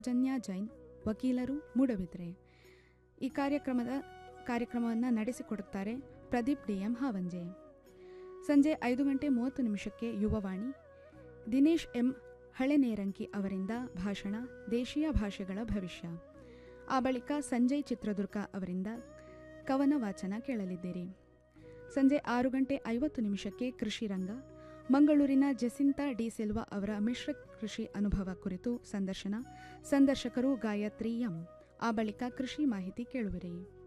ಜನ್ಯಾ ಜೈನ್ ವಕೀಲರು ಮೂಡಬಿದ್ರೆ ಈ ಕಾರ್ಯಕ್ರಮದ ಕಾರ್ಯಕ್ರಮವನ್ನು ನಡೆಸಿಕೊಡುತ್ತಾರೆ ಪ್ರದೀಪ್ ಡಿ ಎಂ ಹಾವಂಜೆ ಸಂಜೆ ಐದು ಗಂಟೆ ಮೂವತ್ತು ನಿಮಿಷಕ್ಕೆ ಯುವವಾಣಿ ದಿನೇಶ್ ಎಂ ಹಳೆನೇರಂಕಿ ಅವರಿಂದ ಭಾಷಣ ದೇಶೀಯ ಭಾಷೆಗಳ ಭವಿಷ್ಯ ಆ ಬಳಿಕ ಸಂಜಯ್ ಚಿತ್ರದುರ್ಗ ಅವರಿಂದ ಕವನ ವಾಚನ ಕೇಳಲಿದ್ದೀರಿ ಸಂಜೆ ಆರು ಗಂಟೆ ಐವತ್ತು ನಿಮಿಷಕ್ಕೆ ಕೃಷಿ ರಂಗ ಮಂಗಳೂರಿನ ಜೆಸಿಂತಾ ಡಿ ಸಿಲ್ವಾ ಅವರ ಮಿಶ್ರ ಕೃಷಿ ಅನುಭವ ಕುರಿತು ಸಂದರ್ಶನ ಸಂದರ್ಶಕರು ಗಾಯತ್ರಿ ಎಂ ಆ ಬಳಿಕ ಕೃಷಿ ಮಾಹಿತಿ ಕೇಳುವಿರಿ